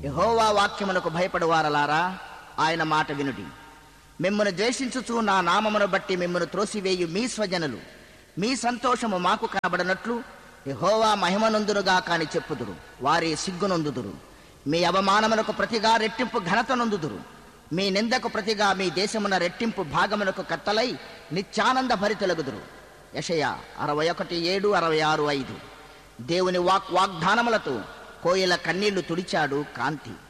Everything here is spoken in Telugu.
యెహోవా వాక్యమునకు భయపడువారలారా ఆయన మాట వినుడి మిమ్మను ద్వేషించుచు నా నామమును బట్టి మిమ్మను త్రోసివేయు మీ స్వజనులు మీ సంతోషము మాకు కనబడనట్లు యెహోవా మహిమనందునుగా కాని చెప్పుదురు వారి సిగ్గునందుదురు మీ అవమానమునకు ప్రతిగా రెట్టింపు ఘనత నొందుదురు మీ నిందకు ప్రతిగా మీ దేశమున రెట్టింపు భాగమునకు కత్తలై నిత్యానంద భరితెలుగుదురు యషయ అరవై ఒకటి ఏడు అరవై ఆరు ఐదు దేవుని వాక్ వాగ్దానములతో కోయిల కన్నీళ్లు తుడిచాడు కాంతి